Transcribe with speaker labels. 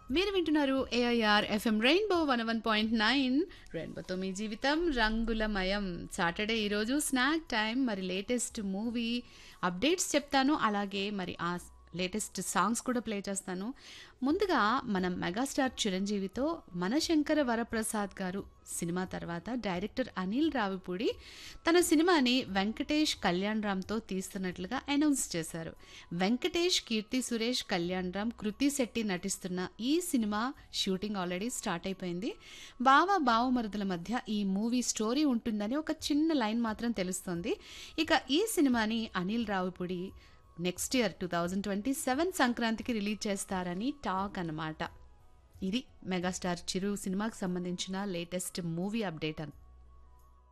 Speaker 1: మీరు వింటున్నారు AIR FM Rainbow one one point nine రెయిన్బోతో మీ జీవితం రంగులమయం సాటర్డే ఈరోజు స్నాక్ టైం మరి లేటెస్ట్ మూవీ అప్డేట్స్ చెప్తాను అలాగే మరి ఆ లేటెస్ట్ సాంగ్స్ కూడా ప్లే చేస్తాను ముందుగా మనం మెగాస్టార్ చిరంజీవితో మనశంకర వరప్రసాద్ గారు సినిమా తర్వాత డైరెక్టర్ అనిల్ రావిపూడి తన సినిమాని వెంకటేష్ కళ్యాణ్ రామ్తో తీస్తున్నట్లుగా అనౌన్స్ చేశారు వెంకటేష్ కీర్తి సురేష్ కళ్యాణ్ రామ్ కృతి శెట్టి నటిస్తున్న ఈ సినిమా షూటింగ్ ఆల్రెడీ స్టార్ట్ అయిపోయింది బావ బావమరుదుల మధ్య ఈ మూవీ స్టోరీ ఉంటుందని ఒక చిన్న లైన్ మాత్రం తెలుస్తుంది ఇక ఈ సినిమాని Anil Ravipudi next year two thousand twenty seven సంక్రాంతికి రిలీజ్ చేస్తారని టాక్ అన్నమాట ఇది మెగాస్టార్ చిరు సినిమాకి సంబంధించిన లేటెస్ట్ మూవీ అప్డేట్ అని